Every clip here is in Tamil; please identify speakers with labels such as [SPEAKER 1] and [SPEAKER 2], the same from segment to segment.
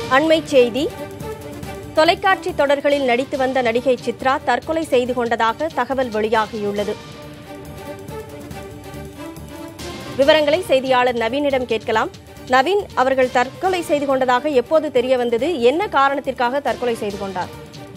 [SPEAKER 1] அண்மைச் செய்தி தொலைக்காட்சி தொடர்களில் நடித்து வந்த நடிகை சித்ரா தற்கொலை செய்து கொண்டதாக தகவல் வெளியாகியுள்ளது விவரங்களை செய்தியாளர் நவீனிடம் கேட்கலாம் நவீன் அவர்கள் தற்கொலை செய்து கொண்டதாக எப்போது தெரிய வந்தது என்ன காரணத்திற்காக தற்கொலை செய்து கொண்டார்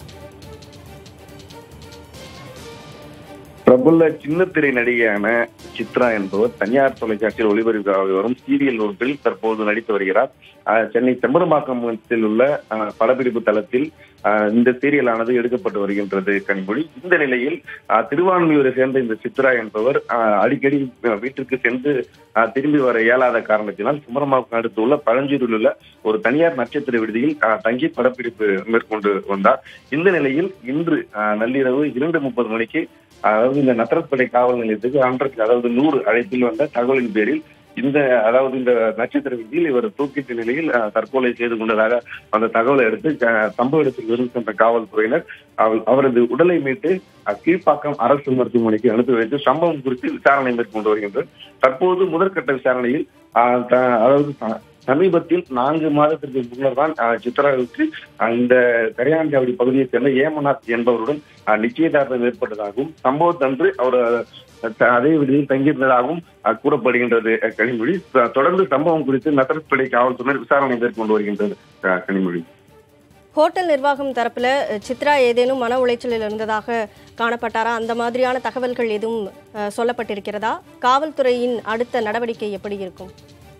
[SPEAKER 2] பிரபல சின்னத்திரை நடிகையான சித்ரா என்பவர் தனியார் தொலைக்காட்சியில் ஒளிபரப்பாக வரும் சீரியல் ஒன்றில் தற்போது நடித்து வருகிறார் அஹ், சென்னை செம்பரம்பாக்கத்தில் உள்ள அஹ், படப்பிடிப்பு தளத்தில் அஹ், இந்த சீரியலானது எடுக்கப்பட்டு வருகின்றது கனிமொழி இந்த நிலையில் அஹ், திருவான்மியூரை சேர்ந்த இந்த சித்ரா என்பவர் அஹ், அடிக்கடி அஹ், வீட்டிற்கு சென்று அஹ், திரும்பி வர இயலாத காரணத்தினால் செம்பரம்பாக்கம் அடுத்து உள்ள பழஞ்சூரில் உள்ள ஒரு தனியார் நட்சத்திர விடுதியில் அஹ், தங்கி படப்பிடிப்பு மேற்கொண்டு வந்தார் இந்த நிலையில் இன்று அஹ், நள்ளிரவு இரண்டு முப்பது மணிக்கு அதாவது இந்த நத்தரப்படை காவல் நிலையத்துக்கு ஹண்ட்ரட் அதாவது நூறு அழைப்பில் வந்த தகவலின் பேரில் இந்த அதாவது இந்த நட்சத்திர விதியில் இவர் தூக்கிட்ட நிலையில் அஹ், தற்கொலை செய்து கொண்டதாக அந்த தகவலை எடுத்து அஹ், சம்பவ இடத்தில் இருந்து சென்ற காவல்துறையினர் அவ- அவரது உடலை மீட்டு அஹ், கீழ்ப்பாக்கம் அரசு மருத்துவமனைக்கு அனுப்பி வைத்து சம்பவம் குறித்து விசாரணை மேற்கொண்டு வருகின்றனர் தற்போது முதற்கட்ட விசாரணையில் அஹ், த- அதாவது ச- சமீபத்தில் நான்கு மாதத்திற்கு முன்னர் தான் அஹ், சித்ராவுக்கு அஹ், இந்த கரையாஞ்சாவடி பகுதியைச் சேர்ந்த ஏமநாத் என்பவருடன் அஹ், நிச்சயதார்த்தம் ஏற்பட்டதாகவும் சம்பவத்தன்று அவர் அஹ், அதே விடுதியில் தங்கியிருந்ததாகவும் அஹ், கூறப்படுகின்றது அஹ், கனிமொழி அஹ், தொடர்ந்து சம்பவம் குறித்து நத்தரப்படை காவல்துறையினர் விசாரணை மேற்கொண்டு வருகின்றது அஹ், கனிமொழி
[SPEAKER 1] ஹோட்டல் நிர்வாகம் தரப்புல அஹ், சித்ரா ஏதேனும் மன உளைச்சலில் இருந்ததாக காணப்பட்டாரா அந்த மாதிரியான தகவல்கள் எதுவும் அஹ், சொல்லப்பட்டிருக்கிறதா காவல்துறையின் அடுத்த நடவடிக்கை எப்படி இருக்கும்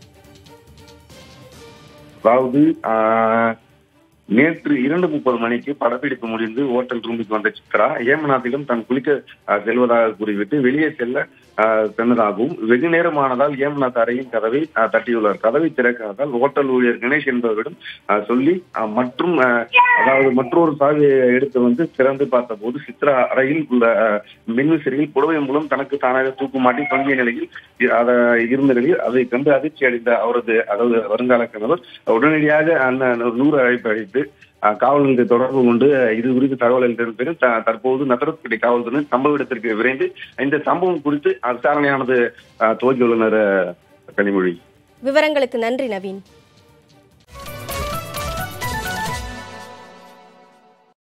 [SPEAKER 2] அதாவது ஆஹ், நேற்று இரண்டு முப்பது மணிக்கு படப்பிடிப்பு முடிந்து ஹோட்டல் ரூமுக்கு வந்த சித்ரா ஏமநாத்திலும் தான் குளிக்க ஆஹ், செல்வதாக கூறிவிட்டு வெளியே செல்ல ஆஹ், சென்றதாகவும் வெகு நேரமானதால் ஏமநாத் அறையின் கதவை ஆஹ், தட்டியுள்ளார் கதவை திறக்காததால் ஹோட்டல் ஊழியர் கணேஷ் என்பவரிடம் ஆஹ், சொல்லி ஆஹ், மற்றும் ஆஹ், அதாவது மற்றொரு சாவியை எடுத்து வந்து திறந்து பார்த்தபோது சித்ரா அறையில் உள்ள ஆஹ், மின்விசிறியில் புடவை மூலம் தனக்கு தானாக தூக்கு மாட்டி தொங்கிய நிலையில் இ- அத இருந்த நிலையில் அதை கண்டு அதிர்ச்சி அடைந்த அவரது அதாவது வருங்கால கணவர் உடனடியாக அந்த நூறு அழைப்பு அழைத்து அஹ், காவல் நிலையத்தை தொடர்பு கொண்டு அஹ், இது குறித்து தகவல் அளித்த பிறகு த- தற்போது நகரப்பேட்டை காவல்துறை சம்பவ இடத்திற்கு விரைந்து இந்த சம்பவம் குறித்து அஹ், விசாரணையானது அஹ், துவக்கியுள்ளனர் அஹ், கனிமொழி
[SPEAKER 1] விவரங்களுக்கு நன்றி நவீன்